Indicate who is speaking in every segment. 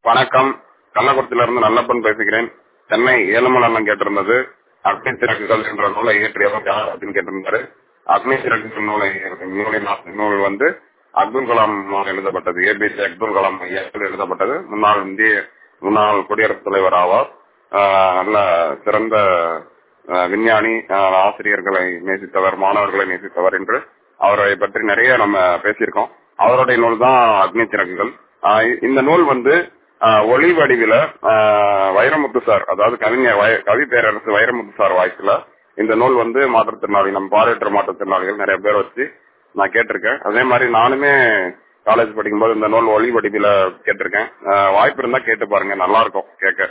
Speaker 1: வணக்கம் கள்ளக்குறிச்சியில இருந்து நல்லப்பன் பேசுகிறேன் சென்னை ஏழுமல் அண்ணன் கேட்டிருந்தது அக்னி சிறகுகள் என்ற நூலை இயற்றியவர் யார் அப்படின்னு கேட்டிருந்தாரு அக்னி சிறகுகள் நூலை நூலின் ஆசி- நூல் வந்து அப்துல் கலாம் எழுதப்பட்டது ஏபிஜே அப்துல் கலாம் ஐயாவால் எழுதப்பட்டது முன்னாள் இந்திய முன்னாள் குடியரசுத் தலைவர் ஆவார் ஆஹ் நல்ல சிறந்த ஆஹ் விஞ்ஞானி ஆஹ் ஆசிரியர்களை நேசித்தவர் மாணவர்களை நேசித்தவர் என்று அவரை பற்றி நிறைய நம்ம பேசியிருக்கோம் அவருடைய நூல் தான் அக்னி சிறகுகள் ஆஹ் இந்த நூல் வந்து ஆஹ் ஒளி வடிவில ஆஹ் வைரமுத்து சார் அதாவது கவிஞர் வய- கவி பேரரசு வைரமுத்து சார் வாய்ஸ்ல இந்த நூல் வந்து மாற்றுத்திறனாளி நம்ம பார்வையற்ற மாற்றுத்திறனாளிகள் நிறைய பேர் வச்சு நான் கேட்டிருக்கேன் அதே மாதிரி நானுமே காலேஜ் படிக்கும்போது இந்த நூல் ஒளி வடிவில கேட்டிருக்கேன் ஆஹ் வாய்ப்பு இருந்தா கேட்டு பாருங்க நல்லா இருக்கும் கேட்க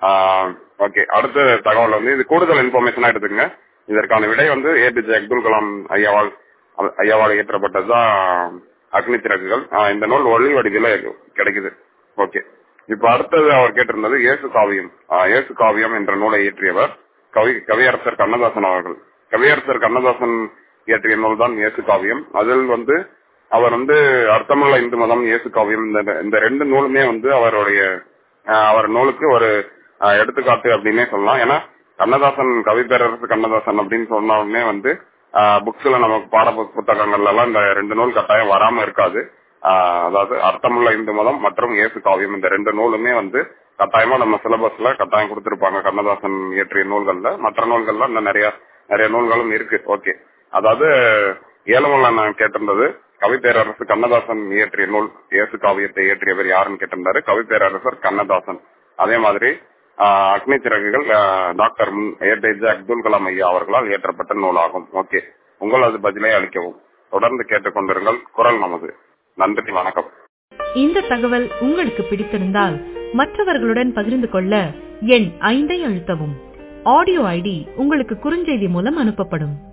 Speaker 1: ஓகே அடுத்த தகவல் வந்து இது கூடுதல் இன்ஃபர்மேஷனா எடுத்துக்கங்க இதற்கான விடை வந்து ஏபிஜே அப்துல் கலாம் ஐயாவால் ஐயாவால் இயற்றப்பட்டதுதான் அக்னி சிறகுகள் ஆஹ் இந்த நூல் ஒளி வடிவில கிடைக்குது ஓகே இப்ப அடுத்தது அவர் கேட்டிருந்தது இயேசு காவியம் ஆஹ் இயேசு காவியம் என்ற நூலை இயற்றியவர் கவி கவியரசர் கண்ணதாசன் அவர்கள் கவியரசர் கண்ணதாசன் இயற்றிய நூல் தான் இயேசு காவியம் அதில் வந்து அவர் வந்து அர்த்தமுள்ள இந்து மதம் இயேசு காவியம் இந்த இந்த ரெண்டு நூலுமே வந்து அவருடைய ஆஹ் அவர் நூலுக்கு ஒரு ஆஹ் எடுத்துக்காட்டு அப்படின்னே சொல்லலாம் ஏன்னா கண்ணதாசன் கவி பேரரசு கண்ணதாசன் அப்படின்னு சொன்னாலுமே வந்து புக்ஸ்ல நமக்கு பாட புக் புத்தகங்கள்ல எல்லாம் இந்த ரெண்டு நூல் கட்டாயம் வராம இருக்காது ஆஹ் அதாவது அர்த்தமுள்ள இந்து மதம் மற்றும் இயேசு காவியம் இந்த ரெண்டு நூலுமே வந்து கட்டாயமா நம்ம சிலபஸ்ல கட்டாயம் கொடுத்திருப்பாங்க கண்ணதாசன் இயற்றிய நூல்கள்ல மற்ற நூல்கள்ல இன்னும் நிறைய நிறைய நூல்களும் இருக்கு ஓகே அதாவது ஏழுமல்ல நான் கேட்டிருந்தது கவி பேரரசு கண்ணதாசன் இயற்றிய நூல் இயேசு காவியத்தை இயற்றியவர் யாருன்னு கேட்டிருந்தாரு கவி பேரரசர் கண்ணதாசன் அதே மாதிரி ஆஹ் அக்னி சிறகுகள் ஆஹ் டாக்டர் ஏபிஜே அப்துல் கலாம் ஐயா அவர்களால் இயற்றப்பட்ட நூலாகும் ஓகே உங்களது பதிலை அளிக்கவும் தொடர்ந்து கேட்டுக்கொண்டிருங்கள் குரல் நமது நன்றி வணக்கம்
Speaker 2: இந்த தகவல் உங்களுக்கு பிடித்திருந்தால் மற்றவர்களுடன் பகிர்ந்து கொள்ள எண் ஐந்தை அழுத்தவும் ஆடியோ ஐடி உங்களுக்கு குறுஞ்செய்தி மூலம் அனுப்பப்படும்